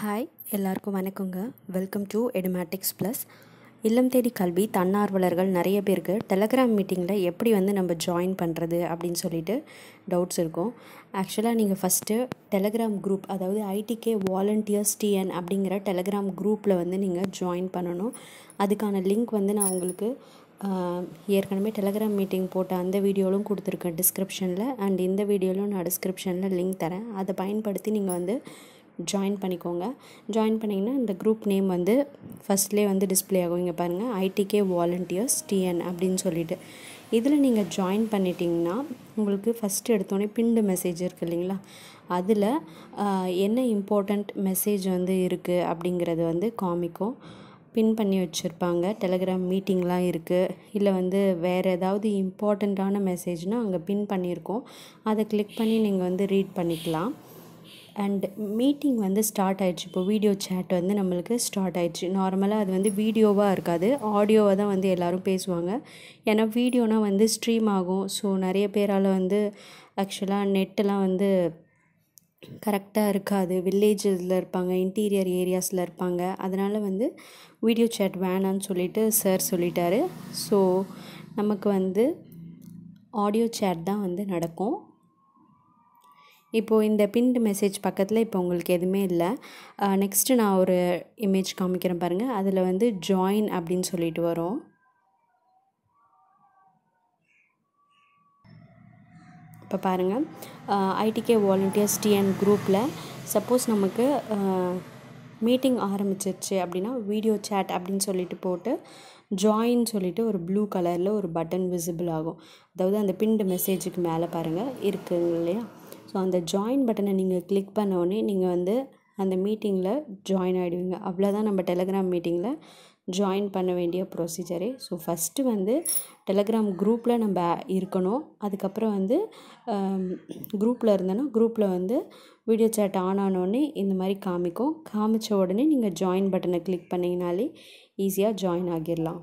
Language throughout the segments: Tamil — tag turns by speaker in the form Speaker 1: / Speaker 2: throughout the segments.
Speaker 1: ஹாய் எல்லாருக்கும் வணக்கங்க வெல்கம் டு எடுமேட்டிக்ஸ் ப்ளஸ் இல்லம் தேடி கல்வி தன்னார்வலர்கள் நிறைய பேருக்கு டெலகிராம் மீட்டிங்கில் எப்படி வந்து நம்ம ஜாயின் பண்ணுறது அப்படின்னு சொல்லிட்டு டவுட்ஸ் இருக்கும் ஆக்சுவலாக நீங்கள் ஃபஸ்ட்டு டெலகிராம் குரூப் அதாவது ஐடிகே வாலண்டியர்ஸ் டிஎன் அப்படிங்கிற டெலகிராம் குரூப்பில் வந்து நீங்கள் ஜாயின் பண்ணணும் அதுக்கான லிங்க் வந்து நான் உங்களுக்கு ஆஹ், ஏற்கனவே டெலகிராம் மீட்டிங் போட்ட அந்த வீடியோலும் கொடுத்துருக்கேன் டிஸ்கிரிப்ஷனில் அண்ட் இந்த வீடியோலும் நான் டிஸ்கிரிப்ஷனில் லிங்க் தரேன் அதை பயன்படுத்தி நீங்கள் வந்து ஜாயின் பண்ணிக்கோங்க ஜாயின் பண்ணிங்கன்னா இந்த குரூப் நேம் வந்து ஃபஸ்ட்லேயே வந்து டிஸ்ப்ளே ஆகும் இங்கே பாருங்கள் ஐடிகே வாலண்டியர்ஸ் டிஎன் அப்படின்னு சொல்லிட்டு இதில் நீங்கள் ஜாயின் பண்ணிட்டீங்கன்னா உங்களுக்கு ஃபஸ்ட்டு எடுத்தோடனே பின்டு மெசேஜ் இருக்குது இல்லைங்களா அதில் ஆஹ், என்ன இம்பார்ட்டண்ட் மெசேஜ் வந்து இருக்குது அப்படிங்கிறது வந்து காமிக்கும் பின் பண்ணி வச்சுருப்பாங்க டெலகிராம் மீட்டிங்லாம் இருக்குது இல்லை வந்து வேறு ஏதாவது இம்பார்ட்டண்ட்டான மெசேஜ்னால் அங்கே பின் பண்ணியிருக்கோம் அதை கிளிக் பண்ணி நீங்கள் வந்து ரீட் பண்ணிக்கலாம் அண்ட் மீட்டிங் வந்து ஸ்டார்ட் ஆயிடுச்சு இப்போ வீடியோ சேட் வந்து நம்மளுக்கு ஸ்டார்ட் ஆயிடுச்சு நார்மலாக அது வந்து வீடியோவாக இருக்காது ஆடியோவாக தான் வந்து எல்லோரும் பேசுவாங்க ஏன்னா வீடியோனா வந்து ஸ்ட்ரீம் ஆகும் ஸோ நிறைய பேரால் வந்து ஆக்சுவலாக நெட்டெல்லாம் வந்து கரெக்டாக இருக்காது வில்லேஜஸில் இருப்பாங்க இன்டீரியர் ஏரியாஸில் இருப்பாங்க அதனால் வந்து வீடியோ சேட் வேணான்னு சொல்லிட்டு சார் சொல்லிட்டாரு ஸோ நமக்கு வந்து ஆடியோ சேட் தான் வந்து நடக்கும் இப்போது இந்த பின்டு மெசேஜ் பக்கத்தில் இப்போ உங்களுக்கு எதுவுமே இல்லை நெக்ஸ்ட்டு நான் ஒரு இமேஜ் காமிக்கிறேன் பாருங்கள் அதில் வந்து ஜாயின் அப்படின்னு சொல்லிட்டு வரும் இப்போ பாருங்கள் ஐடிகே வாலண்டியர்ஸ் டிஎன் குரூப்பில் சப்போஸ் நமக்கு மீட்டிங் ஆரம்பிச்சிருச்சு அப்படின்னா வீடியோ சேட் அப்படின்னு சொல்லிட்டு போட்டு ஜாயின் சொல்லிட்டு ஒரு ப்ளூ கலரில் ஒரு பட்டன் விசிபிள் ஆகும் அதாவது அந்த பின்டு மெசேஜுக்கு மேலே பாருங்கள் இருக்குங்க இல்லையா ஸோ அந்த ஜாயின் பட்டனை நீங்கள் கிளிக் பண்ண உடனே நீங்கள் வந்து அந்த மீட்டிங்கில் ஜாயின் ஆகிடுவீங்க அவ்வளோதான் நம்ம டெலகிராம் மீட்டிங்கில் ஜாயின் பண்ண வேண்டிய ப்ரொசீஜரே ஸோ ஃபஸ்ட்டு வந்து டெலகிராம் குரூப்பில் நம்ம இருக்கணும் அதுக்கப்புறம் வந்து குரூப்பில் இருந்தோன்னா குரூப்பில் வந்து வீடியோ சேட் ஆன் ஆனோடனே இந்த மாதிரி காமிக்கும் காமிச்ச உடனே நீங்கள் ஜாயின் பட்டனை கிளிக் பண்ணிங்கனாலே ஈஸியாக ஜாயின் ஆகிடலாம்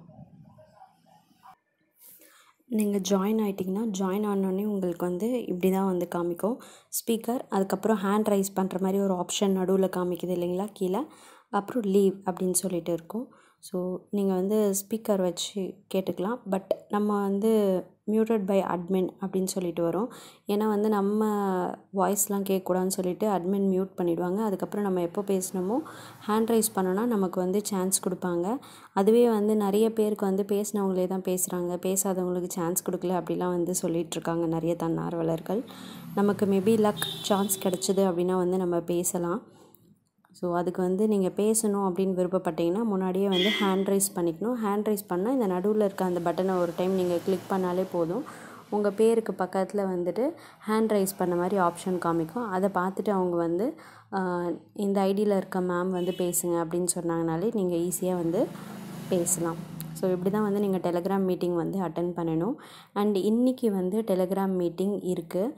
Speaker 1: நீங்கள் ஜாயின் ஆகிட்டிங்கன்னா ஜாயின் ஆனோடனே உங்களுக்கு வந்து இப்படி தான் வந்து காமிக்கும் ஸ்பீக்கர் அதுக்கப்புறம் ஹேண்ட் ரைஸ் பண்ணுற மாதிரி ஒரு ஆப்ஷன் நடுவில் காமிக்குது இல்லைங்களா கீழே அப்புறம் லீவ் அப்படின்னு சொல்லிட்டு இருக்கும் ஸோ நீங்கள் வந்து ஸ்பீக்கர் வச்சு கேட்டுக்கலாம் பட் நம்ம வந்து மியூட்டட் பை அட்மின் அப்படின்னு சொல்லிட்டு வரும் ஏன்னா வந்து நம்ம வாய்ஸ்லாம் கேட்கக்கூடாதுன்னு சொல்லிட்டு அட்மின் மியூட் பண்ணிவிடுவாங்க அதுக்கப்புறம் நம்ம எப்போ பேசினோமோ ஹேண்ட் ரைஸ் பண்ணோன்னா நமக்கு வந்து சான்ஸ் கொடுப்பாங்க அதுவே வந்து நிறைய பேருக்கு வந்து பேசினவங்களே தான் பேசுகிறாங்க பேசாதவங்களுக்கு சான்ஸ் கொடுக்கல அப்படிலாம் வந்து சொல்லிட்டு இருக்காங்க நிறைய தன்னார்வலர்கள் நமக்கு மேபி லக் சான்ஸ் கிடச்சிது அப்படின்னா வந்து நம்ம பேசலாம் ஸோ அதுக்கு வந்து நீங்கள் பேசணும் அப்படின்னு விருப்பப்பட்டீங்கன்னா முன்னாடியே வந்து ஹேண்ட் ரைஸ் பண்ணிக்கணும் ஹேண்ட் ரைஸ் பண்ணால் இந்த நடுவில் இருக்க அந்த பட்டனை ஒரு டைம் நீங்கள் கிளிக் பண்ணாலே போதும் உங்கள் பேருக்கு பக்கத்தில் வந்துட்டு ஹேண்ட் ரைஸ் பண்ண மாதிரி ஆப்ஷன் காமிக்கும் அதை பார்த்துட்டு அவங்க வந்து ஆஹ், இந்த ஐடியில் இருக்க மேம் வந்து பேசுங்க அப்படின்னு சொன்னாங்கனாலே நீங்கள் ஈஸியாக வந்து பேசலாம் ஸோ இப்படி தான் வந்து நீங்கள் டெலகிராம் மீட்டிங் வந்து அட்டன் பண்ணணும் அண்ட் இன்றைக்கி வந்து டெலகிராம் மீட்டிங் இருக்குது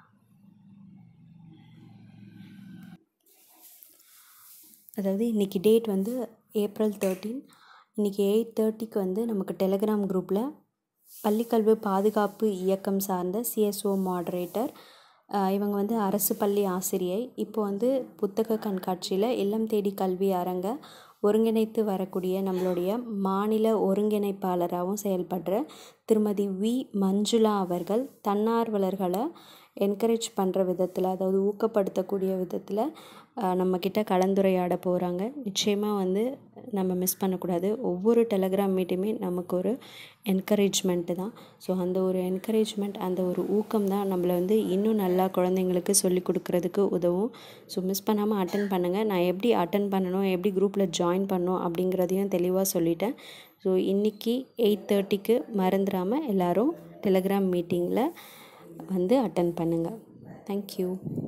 Speaker 1: அதாவது இன்றைக்கி டேட் வந்து ஏப்ரல் தேர்ட்டீன் இன்றைக்கி எயிட் தேர்ட்டிக்கு வந்து நமக்கு டெலகிராம் குரூப்பில் பள்ளிக்கல்வி பாதுகாப்பு இயக்கம் சார்ந்த சிஎஸ்ஓ மாடரேட்டர் இவங்க வந்து அரசு பள்ளி ஆசிரியை இப்போ வந்து புத்தக கண்காட்சியில் இல்லம் தேடி கல்வி அரங்க ஒருங்கிணைத்து வரக்கூடிய நம்மளுடைய மாநில ஒருங்கிணைப்பாளராகவும் செயல்படுற திருமதி வி மஞ்சுளா அவர்கள் தன்னார்வலர்களை என்கரேஜ் பண்ணுற விதத்தில் அதாவது ஊக்கப்படுத்தக்கூடிய விதத்தில் நம்மக்கிட்ட கலந்துரையாட போகிறாங்க நிச்சயமாக வந்து நம்ம மிஸ் பண்ணக்கூடாது ஒவ்வொரு டெலகிராம் மீட்டுமே நமக்கு ஒரு என்கரேஜ்மெண்ட்டு தான் ஸோ அந்த ஒரு என்கரேஜ்மெண்ட் அந்த ஒரு ஊக்கம் தான் நம்மளை வந்து இன்னும் நல்லா குழந்தைங்களுக்கு சொல்லி கொடுக்கறதுக்கு உதவும் ஸோ மிஸ் பண்ணாமல் அட்டன் பண்ணுங்கள் நான் எப்படி அட்டன் பண்ணணும் எப்படி குரூப்பில் ஜாயின் பண்ணணும் அப்படிங்கிறதையும் தெளிவாக சொல்லிட்டேன் ஸோ இன்றைக்கி எயிட் தேர்ட்டிக்கு மறந்துடாமல் எல்லோரும் டெலகிராம் மீட்டிங்கில் வந்து அட்டன் பண்ணுங்கள் தேங்க்யூ